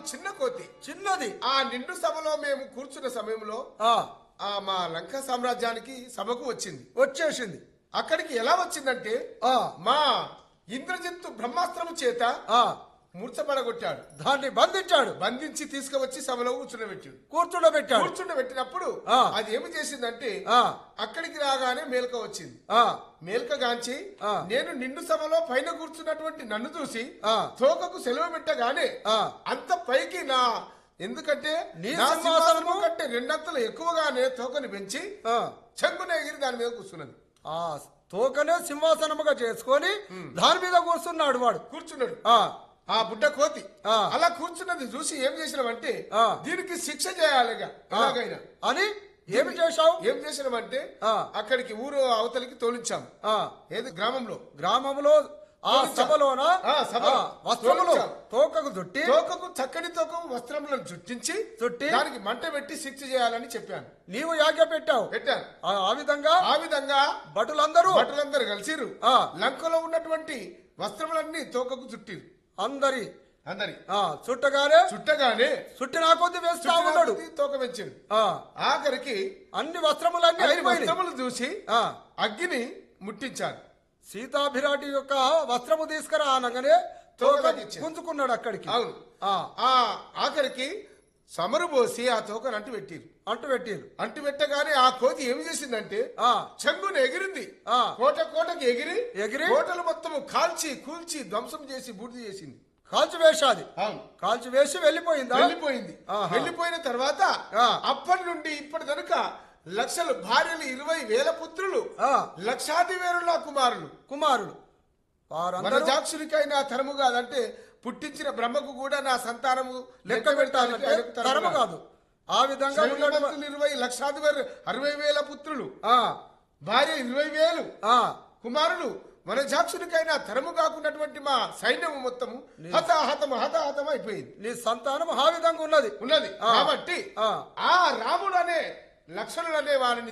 చిన్న కోతి చిన్నది ఆ నిండు సభలో మేము కూర్చున్న సమయంలో ఆ ఆ మా లంకా సామ్రాజ్యానికి సభకు వచ్చింది వచ్చేసింది అక్కడికి ఎలా వచ్చిందంటే ఆ మా ఇంద్రజిత్తు బ్రహ్మాస్త్రము చేత ఆ మూర్చబడగొట్టాడు దాన్ని బంధించాడు బంధించి తీసుకువచ్చి సభలో కూర్చుండబెట్టాడు కూర్చుండబెట్టాడు కూర్చుండబెట్టినప్పుడు ఆ. అది ఏమి చేసిందంటే ఆ అక్కడికి రాగానే మేల్క వచ్చింది ఆ మేల్కగాంచి ఆ. నేను నిండు సభలో పైన కూర్చున్నటువంటి నన్ను చూసి ఆ. తోకకు సెలవు పెట్టగానే ఆ. అంత పైకి నా ఎందుకంటే నీ నా సింహాసనము సింహాసనము కంటే రెండంతలు ఎక్కువగానే తోకని పెంచి ఆ చెంగున ఎగిరి దాని మీద కూర్చున్నది ఆ తోకనే సింహాసనముగా చేసుకొని దాని మీద కూర్చున్నాడు వాడు కూర్చున్నాడు ఆ ఆ బుడ్డ కోతి ఆ. అలా కూర్చున్నది చూసి ఏం చేసినామంటే ఆ. దీనికి శిక్ష చేయాలిగా ఎలాగైనా అని ఏమి చేశావు ఏం చేసినామంటే ఆ. అక్కడికి ఊరు అవతలికి తోలించాం ఆ ఏది గ్రామంలో గ్రామంలో ఆ తోలించాం. సభలోన ఆ, సభలో. ఆ, వస్త్రములు తోలించాం. తోకకు చుట్టి తోకకు చక్కని తోకకు వస్త్రములను చుట్టించి చుట్టి దానికి మంట పెట్టి శిక్ష చేయాలని చెప్పాను నీవు యాజ్ఞ పెట్టావు పెట్టాను ఆ ఆ విధంగా ఆ విధంగా భటులందరూ భటులందరూ కలిసిరు ఆ. లంకలో ఉన్నటువంటి వస్త్రములన్నీ తోకకు చుట్టిరు అందరి అందరి ఆ చుట్టగానే చుట్టగానే చుట్టిన కొద్ది వేస్తా చుట్టిన ఉన్నాడు కొద్దీ తోక పెంచాడు ఆ ఆఖరికి అన్ని వస్త్రములన్నీ అన్ని అయిపోయినాయి వస్త్రములు చూసి ఆ అగ్గిని ముట్టించారు సీతాభిరాటి యొక్క వస్త్రము తీసుకురా అనగానే తోక తోక ఇచ్చింది. గుంజుకున్నాడు అక్కడికి అవును ఆ ఆ ఆఖరికి సమరు పోసి ఆ తోకను అంటు పెట్టిరు అంటు పెట్టిరు అంటు పెట్టగానే ఆ కోతి ఏమి చేసిందంటే ఆ చెంగున ఎగిరింది ఆ కోట కోటకి ఎగిరి ఎగిరి? కోటలు మొత్తం కాల్చి కూల్చి ధ్వంసం చేసి బూడిద చేసింది కాల్చి వేశాది అవును కాల్చి వేసి వెళ్ళిపోయిందా వెళ్ళిపోయింది ఆహా. వెళ్ళిపోయిన తర్వాత ఆ. అప్పటి నుండి ఇప్పటి కనుక లక్షలు భార్యలు ఇరవై వేల పుత్రులు ఆ లక్షాది వేరుల కుమారులు కుమారుడు మన వారందరూ జాక్షునికైనా తరము కాదంటే పుట్టించిన బ్రహ్మకు కూడా నా సంతానము లెక్క పెట్టాలంటే ఆయనకు తరము కాదు ఆ విధంగా ఉన్నటువంటి శ్రీమంతులు ఇరవై లక్షాది వేరు అరవై వేల పుత్రులు ఆ భార్య ఇరవై వేలు ఆ కుమారులు మన జాక్షునికైనా తరము కాకున్నటువంటి మా సైన్యము మొత్తము హతాహతము హతాహతం అయిపోయింది నీ సంతానం ఆ విధంగా ఉన్నది ఉన్నది ఆ. కాబట్టి ఆ. ఆ రాముడు అనే లక్షణులు అనే వారిని